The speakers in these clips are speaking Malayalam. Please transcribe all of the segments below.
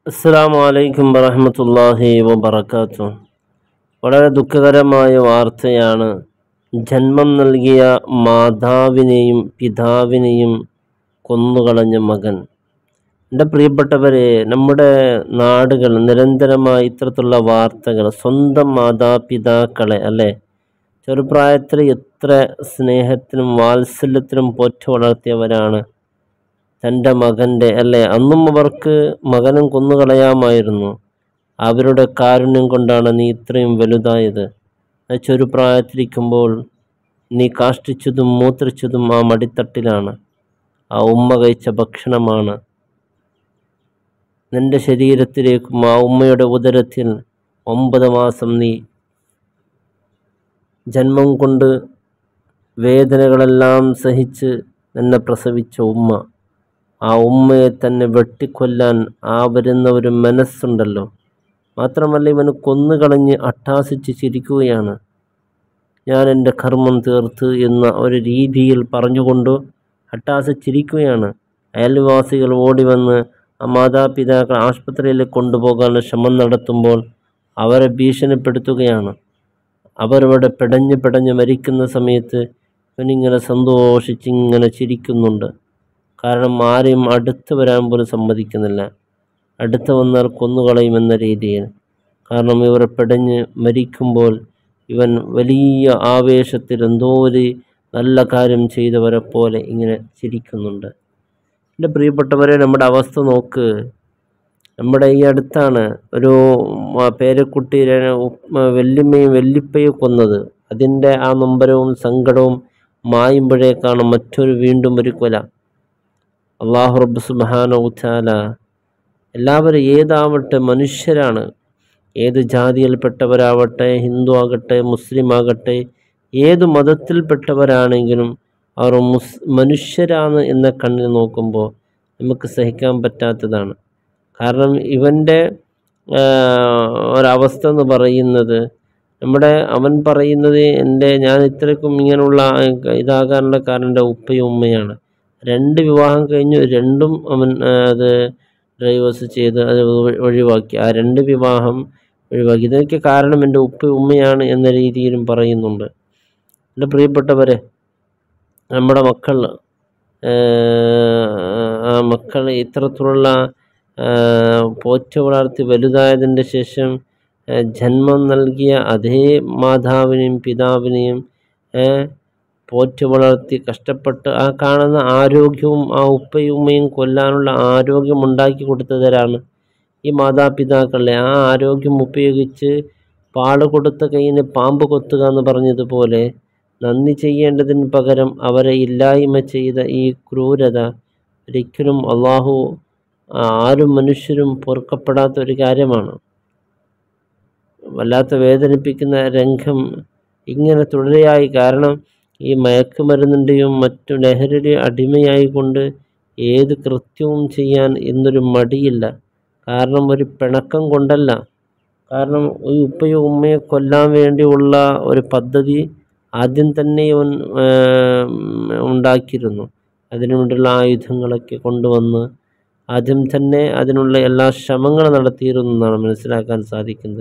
അസ്സാം വലൈക്കും വറഹമത്തല്ലാഹി വബർക്കാത്തു വളരെ ദുഃഖകരമായ വാർത്തയാണ് ജന്മം നൽകിയ മാതാവിനെയും പിതാവിനെയും കൊന്നുകളഞ്ഞ മകൻ എൻ്റെ പ്രിയപ്പെട്ടവരെ നമ്മുടെ നാടുകൾ നിരന്തരമായി ഇത്തരത്തിലുള്ള വാർത്തകൾ സ്വന്തം മാതാപിതാക്കളെ അല്ലേ ചെറുപ്രായത്തിൽ എത്ര സ്നേഹത്തിനും വാത്സല്യത്തിനും പോറ്റി വളർത്തിയവരാണ് തൻ്റെ മകൻ്റെ അല്ലേ അന്നും അവർക്ക് മകനും കൊന്നുകളയാമായിരുന്നു അവരുടെ കാരുണ്യം കൊണ്ടാണ് നീ ഇത്രയും വലുതായത് ആ ചെറുപ്രായത്തിലിരിക്കുമ്പോൾ നീ കാഷ്ടിച്ചതും മൂത്രിച്ചതും ആ മടിത്തട്ടിലാണ് ആ ഉമ്മ കഴിച്ച ഭക്ഷണമാണ് നിൻ്റെ ശരീരത്തിലേക്കും ആ ഉമ്മയുടെ ഉദരത്തിൽ ഒമ്പത് മാസം നീ ജന്മം കൊണ്ട് വേദനകളെല്ലാം സഹിച്ച് നിന്നെ പ്രസവിച്ച ഉമ്മ ആ ഉമ്മയെ തന്നെ വെട്ടിക്കൊല്ലാൻ ആ വരുന്ന ഒരു മനസ്സുണ്ടല്ലോ മാത്രമല്ല ഇവന് കൊന്നുകളഞ്ഞ് അട്ടാസിച്ച് ചിരിക്കുകയാണ് ഞാൻ എൻ്റെ കർമ്മം തീർത്ത് എന്ന ഒരു രീതിയിൽ പറഞ്ഞുകൊണ്ട് അട്ടാസിച്ചിരിക്കുകയാണ് അയൽവാസികൾ ഓടി വന്ന് ആ മാതാപിതാക്കൾ ആശുപത്രിയിൽ കൊണ്ടുപോകാനുള്ള ശ്രമം നടത്തുമ്പോൾ അവരെ ഭീഷണിപ്പെടുത്തുകയാണ് അവരവിടെ പിടഞ്ഞ് പിടഞ്ഞ് മരിക്കുന്ന സമയത്ത് ഇവനിങ്ങനെ സന്തോഷിച്ചിങ്ങനെ ചിരിക്കുന്നുണ്ട് കാരണം ആരെയും അടുത്ത് വരാൻ പോലും സമ്മതിക്കുന്നില്ല അടുത്ത് വന്നാൽ കൊന്നുകളയുമെന്ന രീതിയിൽ കാരണം ഇവർ പിടഞ്ഞ് മരിക്കുമ്പോൾ ഇവൻ വലിയ ആവേശത്തിൽ എന്തോ ഒരു നല്ല കാര്യം ചെയ്തവരെ പോലെ ഇങ്ങനെ ചിരിക്കുന്നുണ്ട് എൻ്റെ പ്രിയപ്പെട്ടവരെ നമ്മുടെ അവസ്ഥ നോക്ക് നമ്മുടെ ഈ അടുത്താണ് ഒരു മ- പേരക്കുട്ടിയെ ഉപ്പ- വല്യമ്മയും വല്യപ്പയും കൊന്നത് അതിൻ്റെ ആ നൊമ്പരവും സങ്കടവും മായുമ്പോഴേക്കാണ് മറ്റൊരു വീണ്ടും ഒരു കൊല അള്ളാഹു റബ്ബ് സുബാനൗത്താല എല്ലാവരും ഏതാവട്ടെ മനുഷ്യരാണ് ഏത് ജാതിയിൽപ്പെട്ടവരാവട്ടെ ഹിന്ദു ആകട്ടെ മുസ്ലിം ആകട്ടെ ഏത് മതത്തിൽപ്പെട്ടവരാണെങ്കിലും അവർ മുസ് മനുഷ്യരാണ് എന്ന കണ്ണിൽ നോക്കുമ്പോൾ നമുക്ക് സഹിക്കാൻ പറ്റാത്തതാണ് കാരണം ഇവൻ്റെ ആ, ഒരവസ്ഥ എന്ന് പറയുന്നത് നമ്മുടെ അവൻ പറയുന്നത് എൻ്റെ ഞാൻ ഇത്രയ്ക്കും ഇങ്ങനെയുള്ള ഇതാകാനുള്ള കാരണം എൻ്റെ ഉപ്പയും ഉമ്മയാണ് രണ്ട് വിവാഹം കഴിഞ്ഞു രണ്ടും അവൻ ആ, അത് ഡൈവേഴ്സ് ചെയ്ത് അത് ഒഴി- ഒഴിവാക്കി ആ രണ്ട് വിവാഹം ഒഴിവാക്കി ഇതിനൊക്കെ കാരണം എൻ്റെ ഉപ്പ ഉമ്മയാണ് എന്ന രീതിയിലും പറയുന്നുണ്ട് എൻ്റെ പ്രിയപ്പെട്ടവരെ നമ്മുടെ മക്കൾ ആ മക്കൾ ഇത്തരത്തിലുള്ള ആ, പോറ്റി വളർത്തി വലുതായതിൻ്റെ ശേഷം ആ, ജന്മം നൽകിയ അതേ മാതാവിനെയും പിതാവിനെയും ഏ, പോറ്റി വളർത്തി കഷ്ടപ്പെട്ട് ആ കാണുന്ന ആരോഗ്യവും ആ ഉപ്പയും ഉമ്മയും കൊല്ലാനുള്ള ആരോഗ്യം ഉണ്ടാക്കി കൊടുത്തവരാണ് ഈ മാതാപിതാക്കളെ ആ ആരോഗ്യം ഉപയോഗിച്ച് പാള് കൊടുത്ത കയ്യിന് പാമ്പ് കൊത്തുക എന്ന് പറഞ്ഞതുപോലെ നന്ദി ചെയ്യേണ്ടതിന് പകരം അവരെ ഇല്ലായ്മ ചെയ്ത ഈ ക്രൂരത ഒരിക്കലും അള്ളാഹു ആരും മനുഷ്യരും പൊറുക്കപ്പെടാത്ത ഒരു കാര്യമാണ് വല്ലാത്ത വേദനിപ്പിക്കുന്ന രംഗം ഇങ്ങനെ തുടരെയായി കാരണം ഈ മയക്കുമരുന്നിൻ്റെയും മറ്റു ലഹരി അടിമയായിക്കൊണ്ട് ഏത് കൃത്യവും ചെയ്യാൻ ഇന്നൊരു മടിയില്ല കാരണം ഒരു പിണക്കം കൊണ്ടല്ല കാരണം ഈ ഉപ്പയും ഉമ്മയെ കൊല്ലാൻ വേണ്ടിയുള്ള ഒരു പദ്ധതി ആദ്യം തന്നെ ഇവൻ ഏം, ഉണ്ടാക്കിയിരുന്നു അതിനു വേണ്ടിയുള്ള ആയുധങ്ങളൊക്കെ കൊണ്ടുവന്ന് ആദ്യം തന്നെ അതിനുള്ള എല്ലാ ശ്രമങ്ങളും നടത്തിയിരുന്നു എന്നാണ് മനസ്സിലാക്കാൻ സാധിക്കുന്നത്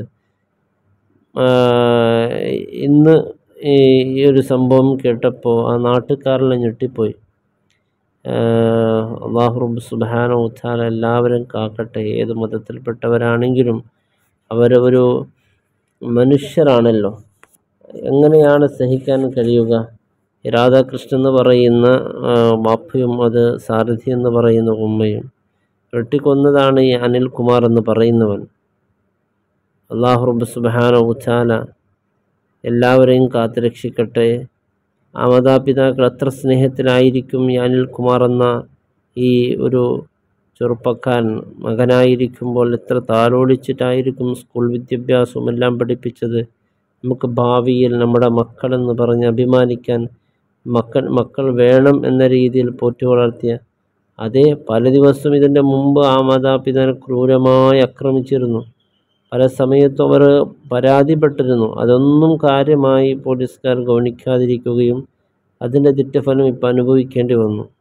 ആഹ് ഇന്ന് ഈ ഈ ഒരു സംഭവം കേട്ടപ്പോൾ ആ നാട്ടുകാരെല്ലാം ഞെട്ടിപ്പോയി ആഹ് അള്ളാഹു റബ്ബ് സുബ്ഹാനഹു വതആല എല്ലാവരും കാക്കട്ടെ ഏത് മതത്തിൽപ്പെട്ടവരാണെങ്കിലും അവരൊരു മനുഷ്യരാണല്ലോ എങ്ങനെയാണ് സഹിക്കാൻ കഴിയുക ഈ രാധാകൃഷ്ണൻ എന്ന് പറയുന്ന ആ, ബാപ്പയും അത് സാരഥി എന്ന് പറയുന്ന ഉമ്മയും വെട്ടിക്കൊന്നതാണ് ഈ അനിൽകുമാർ എന്ന് പറയുന്നവൻ അള്ളാഹു റബ്ബ് സുബ്ഹാനഹു വതആല എല്ലാവരെയും കാത്തുരക്ഷിക്കട്ടെ ആ മാതാപിതാക്കൾ എത്ര സ്നേഹത്തിലായിരിക്കും ഈ അനിൽകുമാർ എന്ന ഈ ഒരു ചെറുപ്പക്കാരൻ മകനായിരിക്കുമ്പോൾ എത്ര താലോലിച്ചിട്ടായിരിക്കും സ്കൂൾ വിദ്യാഭ്യാസവും എല്ലാം പഠിപ്പിച്ചത് നമുക്ക് ഭാവിയിൽ നമ്മുടെ മക്കളെന്ന് പറഞ്ഞ് അഭിമാനിക്കാൻ മക്കൾ മക്കൾ വേണം എന്ന രീതിയിൽ പോറ്റി വളർത്തിയ അതേ പല ദിവസവും ഇതിൻ്റെ മുമ്പ് ആ മാതാപിതാക്കളെ ക്രൂരമായി ആക്രമിച്ചിരുന്നു പല സമയത്തും അവർ പരാതിപ്പെട്ടിരുന്നു അതൊന്നും കാര്യമായി പോലീസുകാർ ഗൗനിക്കാതിരിക്കുകയും അതിൻ്റെ തിറ്റഫലം ഇപ്പം അനുഭവിക്കേണ്ടി വന്നു